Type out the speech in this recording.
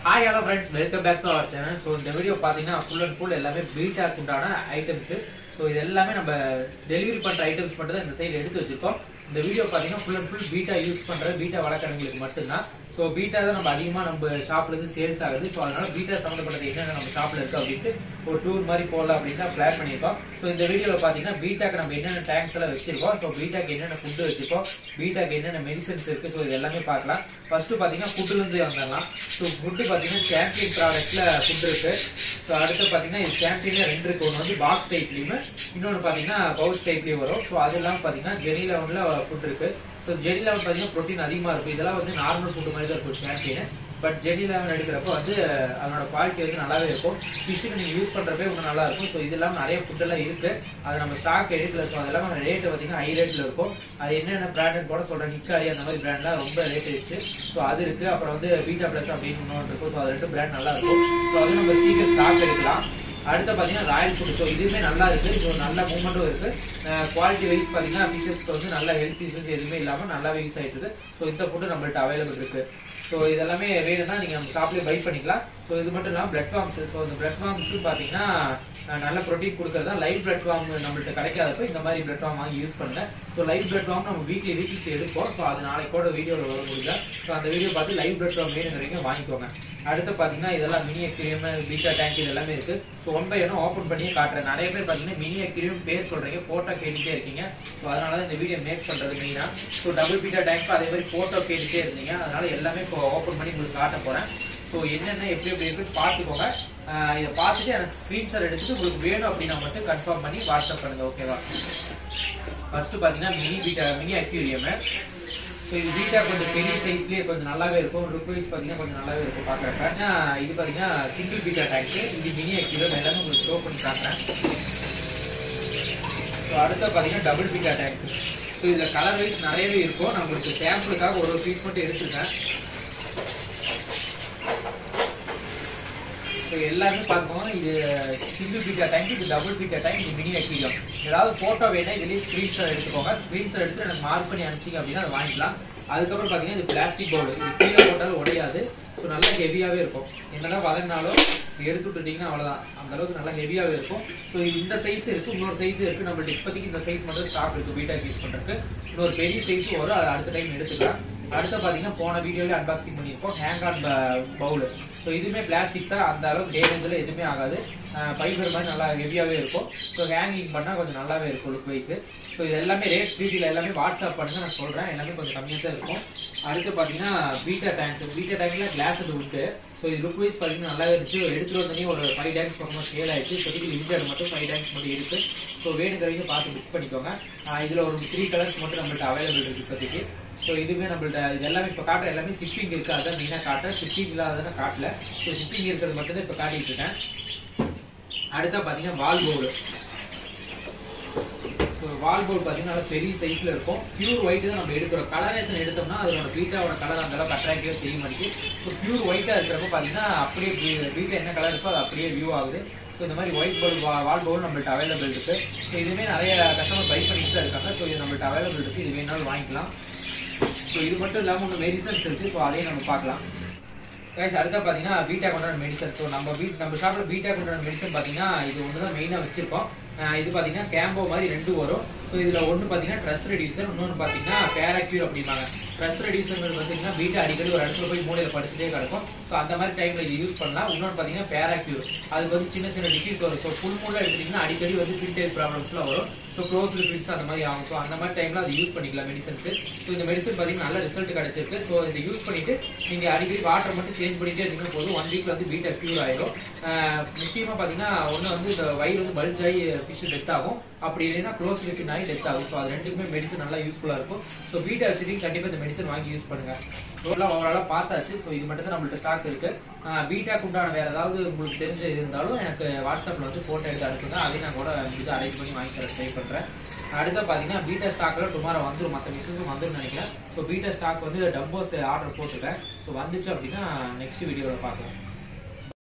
hi hello friends welcome back to our channel so இந்த video பார்த்தீங்கன்னா full and full எல்லாமே பீட்டாக்கு உண்டான ஐட்டம்ஸ் ஸோ இது எல்லாமே நம்ம டெலிவரி பண்ணுற ஐட்டம்ஸ் மட்டும் தான் இந்த சைடு எடுத்து வச்சிருக்கோம் இந்த வீடியோ பார்த்தீங்கன்னா full and full betta use பண்ணுற பீட்டா வழக்கறிஞர்களுக்கு மட்டும்தான் ஸோ பீட்டா தான் நம்ம அதிகமாக நம்ம ஷாப்ல இருந்து சேல்ஸ் ஆகுது ஸோ அதனால பீட்டா சம்மந்தப்பட்டது என்னென்ன நம்ம ஷாப்ல இருக்கு அப்படின்ட்டு ஒரு டூர் மாதிரி போடலாம் அப்படின்னு தான் பிளான் பண்ணியிருக்கோம் ஸோ இந்த வீடியோவில் பார்த்தீங்கன்னா பீட்டாக்கு நம்ம என்னென்ன டேங்க்ஸ் எல்லாம் வச்சிருக்கோம் ஸோ பீட்டாக்கு என்னென்ன ஃபுட்டு வச்சிருக்கோம் பீட்டாக்கு என்னென்ன மெடிசன்ஸ் இருக்கு ஸோ இது எல்லாமே பார்க்கலாம் ஃபர்ஸ்ட் பார்த்தீங்கன்னா ஃபுட்டுலேருந்து வந்துடலாம் ஸோ ஃபுட்டு பார்த்தீங்கன்னா சாம்பியன் ப்ராடக்ட்ல ஃபுட் இருக்கு ஸோ அடுத்து பார்த்தீங்கன்னா இது சாம்பியன்ல ரெண்டு இருக்கு ஒன்று வந்து பாக்ஸ் டைப்லையுமே இன்னொன்று பார்த்தீங்கன்னா பவுச் டைப்லேயும் வரும் ஸோ அது இல்லாமல் பார்த்தீங்கன்னா ஜெனி லெவனில் ஃபுட் இருக்கு ஸோ ஜெனி லெவன் பார்த்தீங்கன்னா ப்ரோட்டீன் அதிகமாக இருக்கும் இதெல்லாம் வந்து நார்மல் ஃபுட் மாதிரி தான் இருக்கும் சாம்பியன் பட் ஜெனி லெவன் எடுக்கிறப்போ வந்து அதனோட குவாலிட்டி வந்து நல்லாவே இருக்கும் ஃபிஷ்ஷுக்கு நீங்கள் யூஸ் பண்ணுறப்பே இன்னும் நல்லா இருக்கும் ஸோ இது இல்லாமல் நிறைய ஃபுட்டெல்லாம் இருக்கு அது நம்ம ஸ்டாக் எடுக்கல ஸோ அதெல்லாம் ரேட்டு பார்த்தீங்கன்னா ஹை ரேட்டில் இருக்கும் அது என்னென்ன பிராண்ட் கூட சொல்கிறேன் ஹிக்காரி அந்த மாதிரி பிராண்ட்லாம் ரொம்ப ரேட் இருக்கு ஸோ அது இருக்கு அப்புறம் வந்து பீட்டா ப்ளஸ் அப்படின்னு இன்னொன்று இருக்கும் ஸோ அது ரெண்டு பிராண்ட் நல்லா இருக்கும் ஸோ அது நம்ம சீக்கிரம் ஸ்டாக் எடுக்கலாம் அடுத்து பார்த்தீங்கன்னா ராயல் ஃபுட் ஸோ இதுவுமே நல்லா இருக்கு ஸோ நல்ல மூமெண்ட்டும் இருக்கு குவாலிட்டி வைஸ் பார்த்தீங்கன்னா ஃபிஷஸ்க்கு வந்து நல்ல ஹெல்த் இஷ்யூஸ் எதுவுமே இல்லாமல் நல்லாவே யூஸ் ஆயிட்டு இருக்கு ஸோ இந்த ஃபுட்டு நம்மள்ட்ட அவைலபிள் இருக்கு ஸோ இதெல்லாமே வேணும்னா நீங்கள் நம்ம ஷாப்லேயே பை பண்ணிக்கலாம் ஸோ இது மட்டும் இல்லாமல் பிளட் ஃபார்ம்ஸ் ஸோ இந்த பிளட் ஃபார்ம்ஸ் பார்த்தீங்கன்னா அஹ், நல்ல ப்ரோட்டீன் கொடுக்கறது தான் லைவ் பிளட் ஃபார்ம் நம்மள்ட்ட கிடைக்காதப்போ இந்த மாதிரி பிளட் ஃபார்ம் வாங்கி யூஸ் பண்ணுங்க ஸோ லைவ் பிளட் ஃபார்ம் நம்ம வீக்லி வீக்லி எடுப்போம் ஸோ அது நாளைக்கு கூட வீடியோவில் வர முடியல ஸோ அந்த வீடியோ பார்த்து லைவ் பிளட் ஃபார்ம் வேணுங்கிறீங்க வாங்கிக்கோங்க அடுத்து பார்த்தீங்கன்னா இதெல்லாம் மினி அக்ரியம் பீட்டா டேங்க் இது எல்லாமே இருக்கு so one by one open பண்ணியே காட்டுறேன் நிறைய பேர் பார்த்தீங்கன்னா மினி அக்ரியம் பேர் சொல்றீங்க ஃபோட்டோ கேட்டுட்டே இருக்கீங்க ஸோ அதனால தான் இந்த வீடியோ மேக் பண்றது மெயினா ஸோ டபுள் பீட்டா டேங்க் அதே மாதிரி ஃபோட்டோ கேட்டுட்டே இருந்தீங்க அதனால எல்லாமே இப்போ ஓப்பன் பண்ணி உங்களுக்கு காட்ட போறேன் ஸோ என்னென்ன எப்படி எப்படி இருக்குன்னு பார்த்துக்கோங்க ஆஹ் இதை பார்த்துட்டு எனக்கு ஸ்க்ரீன்ஷாட் எடுத்துட்டு உங்களுக்கு வேணும் அப்படின்னா மட்டும் கன்ஃபார்ம் பண்ணி வாட்ஸ்அப் பண்ணுங்க ஓகேவா ஃபர்ஸ்ட் பார்த்தீங்கன்னா mini betta mini aquarium so இது பீட்டா கொஞ்சம் பெரிய சைஸ்லேயே கொஞ்சம் நல்லாவே இருக்கும் லுக் வைஸ் பார்த்தீங்கன்னா கொஞ்சம் நல்லாவே இருக்கும் பார்க்குறப்ப இது பார்த்தீங்கன்னா சிங்கிள் பீட்டா டேங்க் இது மினி அக்யூரியம் எல்லாமே உங்களுக்கு ஷோ பண்ணி காட்டுறேன் ஸோ அடுத்து பார்த்தீங்கன்னா டபுள் பீட்டா டேங்க் ஸோ இதில் கலர் வைஸ் நிறையவே இருக்கும் நான் உங்களுக்கு சாம்பிளுக்காக ஒரு ஒரு பீஸ் மட்டும் எடுத்துருக்கேன் ஸோ எல்லாமே பார்த்துக்கோங்க இது சிங்கிள் பீட்டா டேங்க் இது டபுள் பீட்டா டேங்க் இது மினி அக்யூரியம் ஏதாவது ஃபோட்டோ வேணா இதுலேயே ஸ்க்ரீன்ஷாட் எடுத்துக்கோங்க ஸ்க்ரீன்ஷாட் எடுத்து எனக்கு மார்க் பண்ணி அனுப்பிச்சிங்க அப்படின்னா அதை வாங்கிக்கலாம் அதுக்கப்புறம் பார்த்தீங்கன்னா இது பிளாஸ்டிக் பவுல் இது கீழே போட்டாலும் உடையாது ஸோ நல்லா ஹெவியாகவே இருக்கும் என்னதான் வதங்கினாலும் இது எடுத்து விட்டுட்டீங்கன்னா அவ்வளோதான் அந்த அளவுக்கு நல்லா ஹெவியாகவே இருக்கும் ஸோ இந்த சைஸ் இருக்கு இன்னொரு சைஸ் இருக்கு நம்மள்ட்ட இப்போதைக்கு இந்த சைஸ் மட்டும் ஸ்டாக் இருக்கு பீட்டா யூஸ் பண்ணுறதுக்கு இன்னொரு பெரிய சைஸும் வரும் அதை அடுத்த டைம் எடுத்துக்கலாம் அடுத்து பார்த்தீங்கன்னா போன வீடியோவில் அன்பாக்சிங் பண்ணியிருக்கோம் ஹேங் ஆன் பவுல் ஸோ இதுவுமே பிளாஸ்டிக் தான் அந்த அளவுக்கு டேமேஜில் எதுவுமே ஆகாது ஃபைபர் மாதிரி நல்லா ஹெவியாகவே இருக்கும் ஸோ ஹேங்கிங் பண்ணால் கொஞ்சம் நல்லாவே இருக்கும் லுக் வைஸ் ஸோ இது எல்லாமே ரேட் டீட்டெயில் எல்லாமே வாட்ஸ்அப் பண்ணுங்க நான் சொல்கிறேன் எல்லாமே கொஞ்சம் கம்மியாக தான் இருக்கும் அடுத்து பார்த்தீங்கன்னா பீட்டா டேங்க் பீட்டா டேங்க்ல கிளாஸ் உண்டு ஸோ இது லுக் வைஸ் பார்த்தீங்கன்னா நல்லா இருந்துச்சு எடுத்துட்டு வந்தனே ஒரு ஃபைவ் டேங்க்ஸ் பக்கமாக சேல் ஆயிடுச்சு இப்போதைக்கு லிமிடெட் மட்டும் ஃபைவ் டேங்க்ஸ் மட்டும் இருக்கு ஸோ வேணுங்கிறவங்க பார்த்து புக் பண்ணிக்கோங்க இதில் ஒரு த்ரீ கலர்ஸ் மட்டும் நம்மள்ட்ட அவைலபிள் இருக்கு இப்போதைக்கு ஸோ இதுவே நம்மள்ட்ட இது எல்லாமே இப்போ காட்டுற எல்லாமே ஷிப்பிங் இருக்கு அதான் மெயினாக காட்டுறேன் ஷிப்பிங் இல்லாததான காட்டல ஸோ ஷிப்பிங் இருக்கிறது மட்டும் தான் இப்போ காட்டிட்டு இருக்கேன் அடுத்தா பார்த்தீங்கன்னா wall bowl so wall bowl பார்த்தீங்கன்னா நல்லா பெரிய சைஸில் இருக்கும் பியூர் ஒயிட் தான் நம்ம எடுக்கிறோம் கலரேஷன் எடுத்தோம்னா அதோட பீட்டாவோட கலர் அந்த அளவுக்கு அட்ராக்டிவாக தெரிய மாட்டேங்குது ஸோ பியூர் ஒயிட்டாக இருக்கிறப்ப பார்த்தீங்கன்னா அப்படியே பீட்டா என்ன கலர் இருக்கோ அது அப்படியே வியூ ஆகுது ஸோ இந்த மாதிரி ஒயிட் பவுல் வால் பவுல் நம்மள்ட்ட அவைலபிள் இருக்கு ஸோ இதுவுமே நிறைய கஸ்டமர் பை பண்ணிட்டு தான் இருக்காங்க ஸோ இது நம்மள்ட்ட அவைலபிள் இருக்கு இது வேணாலும் வாங்கிக்கலாம் ஸோ இது மட்டும் இல்லாமல் ஒன்று மெடிசன்ஸ் இருக்கு ஸோ அதையும் நம்ம பார்க்கலாம் கைஸ் அடுத்தா பார்த்தீங்கன்னா பீட்டா கொண்டாட மெடிசன் ஸோ நம்ம வீட் நம்ம ஷாப்பில் பீட்டா கொண்டாட மெடிசன் பார்த்தீங்கன்னா இது ஒன்று தான் மெயினாக வச்சிருக்கோம் அஹ் இது பார்த்தீங்கன்னா கேம்போ மாதிரி ரெண்டு வரும் ஸோ இதில் ஒன்று பார்த்தீங்கன்னா ட்ரெஸ் ரெடியூசர் இன்னொன்று பார்த்தீங்கன்னா பேராக்யூர் அப்படிம்பாங்க ட்ரெஸ் ரெடியூசர் பார்த்தீங்கன்னா வீட்டை அடிக்கடி ஒரு இடத்துல போய் மூலையில் படுத்துட்டே கிடக்கும் ஸோ அந்த மாதிரி டைமில் இது யூஸ் பண்ணலாம் இன்னொன்று பார்த்தீங்கன்னா பேராக்யூர் அதுக்கு வந்து சின்ன சின்ன டிசீஸ் வரும் ஸோ ஃபுல் மூலம் எடுத்துட்டிங்கன்னா அடிக்கடி வந்து ஃபில்டர் ப்ராப்ளம்ஸ்லாம் வரும் ஸோ க்ளோஸ்டு ஃபிட்ஸ் அந்த மாதிரி ஆகும் ஸோ அந்த மாதிரி டைமில் அது யூஸ் பண்ணிக்கலாம் மெடிசன்ஸ் ஸோ இந்த மெடிசன் பார்த்தீங்கன்னா நல்ல ரிசல்ட் கிடைச்சிருக்கு ஸோ இதை யூஸ் பண்ணிட்டு நீங்கள் அடிக்கடி வாட்டர் மட்டும் சேஞ்ச் பண்ணிட்டே இருந்தீங்கன்னா போதும் ஒன் வீக்ல வந்து பீட்டா க்யூர் ஆயிடும் முக்கியமாக பார்த்தீங்கன்னா ஒன்று வந்து இந்த வயிறு வந்து பல்ஜ் ஆகி ஃபிஷ் டெத் ஆகும் அப்படி இல்லைன்னா க்ளோஸ் லிக்விட் ஆகி டெத் ஆகும் ஸோ அது ரெண்டுக்குமே மெடிசன் நல்லா யூஸ்ஃபுல்லாக இருக்கும் ஸோ பீட்டா சிட்டிங் கண்டிப்பாக இந்த மெடிசன் வாங்கி யூஸ் பண்ணுங்க ரோலாம் ஓவராலாக பார்த்தாச்சு ஸோ இது மட்டும் தான் நம்மள்ட்ட ஸ்டாக் இருக்கு பீட்டாக்கு உண்டான வேற ஏதாவது உங்களுக்கு தெரிஞ்ச இருந்தாலும் எனக்கு வாட்ஸ்அப்பில் வந்து ஃபோட்டோ எடுத்து அனுப்புங்க அதையும் நான் கூட இது அரேஞ்ச் பண்ணி வாங்கி தர ட்ரை பண்ணுறேன் அடுத்து பார்த்தீங்கன்னா பீட்டா ஸ்டாக்ல டுமாரோ வந்துடும் மற்ற மிஷின்ஸும் வந்துடும் நினைக்கிறேன் ஸோ பீட்டா ஸ்டாக் வந்து டம்போஸ் ஆர்டர் போட்டிருக்கேன் ஸோ வந்துச்சு அப்படின்னா நெக்ஸ்ட் வீடியோவில் பார்க்கலாம்